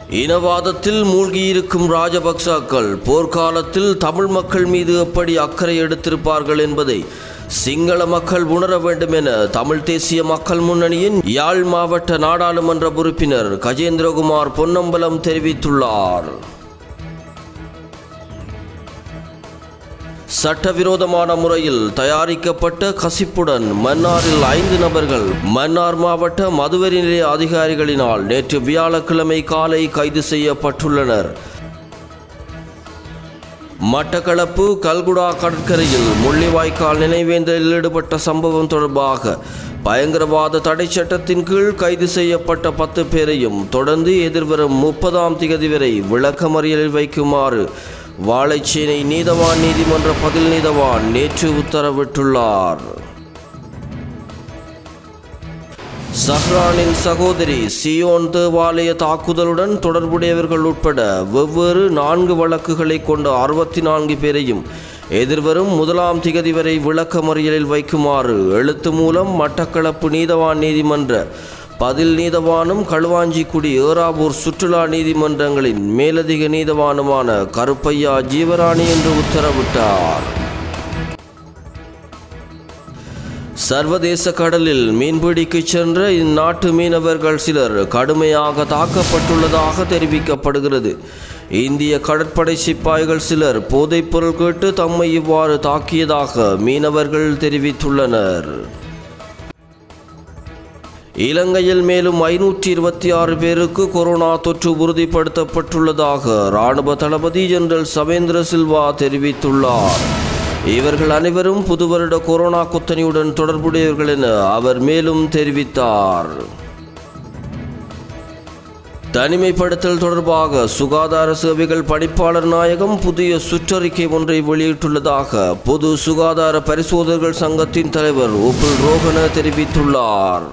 இனவாதத்தில் மூழ்கியிருக்கும் ராஜபக்சாக்கள் போர்க்காலத்தில் தமிழ் மக்கள் மீது எப்படி அக்கறை எடுத்திருப்பார்கள் என்பதை சிங்கள மக்கள் உணர வேண்டும் என தமிழ் தேசிய மக்கள் முன்னணியின் யாழ் மாவட்ட நாடாளுமன்ற உறுப்பினர் கஜேந்திரகுமார் பொன்னம்பலம் தெரிவித்துள்ளார் சட்டவிரோதமான முறையில் தயாரிக்கப்பட்ட கசிப்புடன் மன்னாரில் ஐந்து நபர்கள் மன்னார் மாவட்ட மதுவரி நிலைய அதிகாரிகளினால் நேற்று வியாழக்கிழமை காலை கைது செய்யப்பட்டுள்ளனர் மட்டக்களப்பு கல்குடா கடற்கரையில் முள்ளிவாய்க்கால் நினைவேந்தலில் ஈடுபட்ட சம்பவம் தொடர்பாக பயங்கரவாத தடை சட்டத்தின் கீழ் கைது செய்யப்பட்ட பத்து பேரையும் தொடர்ந்து எதிர்வரும் முப்பதாம் திகதி வரை விளக்கமறியலில் வைக்குமாறு வாழைச்சேனை நீதவான் நீதிமன்ற பதில் நீதவான் நேற்று உத்தரவிட்டுள்ளார் சஹ்ரானின் சகோதரி சியோன் தேவாலய தாக்குதலுடன் தொடர்புடையவர்கள் உட்பட வெவ்வேறு நான்கு வழக்குகளை கொண்ட அறுபத்தி நான்கு பேரையும் எதிர்வரும் முதலாம் திகதி வரை விளக்கமறியலில் வைக்குமாறு எழுத்து மூலம் மட்டக்களப்பு நீதவான் நீதிமன்ற பதில் நீதவானும் களுவாஞ்சிக்குடி ஏறாவூர் சுற்றுலா நீதிமன்றங்களின் மேலதிக நீதவானுமான கருப்பையா ஜீவராணி என்று உத்தரவிட்டார் சர்வதேச கடலில் மீன்பிடிக்கு சென்ற இந்நாட்டு மீனவர்கள் சிலர் கடுமையாக தாக்கப்பட்டுள்ளதாக தெரிவிக்கப்படுகிறது இந்திய கடற்படை சிப்பாய்கள் சிலர் போதைப்பொருள் கேட்டு தம்மை இவ்வாறு தாக்கியதாக மீனவர்கள் தெரிவித்துள்ளனர் இலங்கையில் மேலும் ஐநூற்றி இருபத்தி ஆறு பேருக்கு கொரோனா தொற்று உறுதிப்படுத்தப்பட்டுள்ளதாக இராணுவ தளபதி ஜெனரல் சவேந்திர சில்வா தெரிவித்துள்ளார் இவர்கள் அனைவரும் புது வருட கொரோனா குத்தணியுடன் தொடர்புடையவர்கள் என அவர் மேலும் தெரிவித்தார் தனிமைப்படுத்தல் தொடர்பாக சுகாதார சேவைகள் பணிப்பாளர் நாயகம் புதிய சுற்றறிக்கை ஒன்றை வெளியிட்டுள்ளதாக பொது சுகாதார பரிசோதகர்கள் சங்கத்தின் தலைவர் உப்புல் ரோஹன தெரிவித்துள்ளார்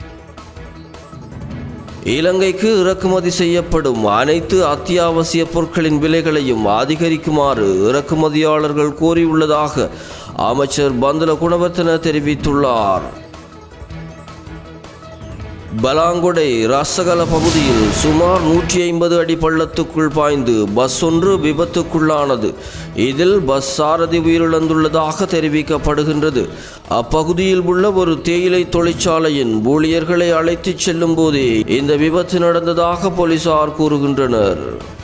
இலங்கைக்கு இறக்குமதி செய்யப்படும் அனைத்து அத்தியாவசிய பொருட்களின் விலைகளையும் அதிகரிக்குமாறு இறக்குமதியாளர்கள் கோரியுள்ளதாக அமைச்சர் பந்துல குணவர்த்தன தெரிவித்துள்ளார் பலாங்கொடை ராசகல பகுதியில் சுமார் நூற்றி ஐம்பது அடி பள்ளத்துக்குள் பாய்ந்து பஸ் ஒன்று விபத்துக்குள்ளானது இதில் பஸ் சாரதி உயிரிழந்துள்ளதாக தெரிவிக்கப்படுகின்றது அப்பகுதியில் உள்ள ஒரு தேயிலை தொழிற்சாலையின் ஊழியர்களை அழைத்துச் செல்லும் போதே இந்த விபத்து நடந்ததாக போலீசார் கூறுகின்றனர்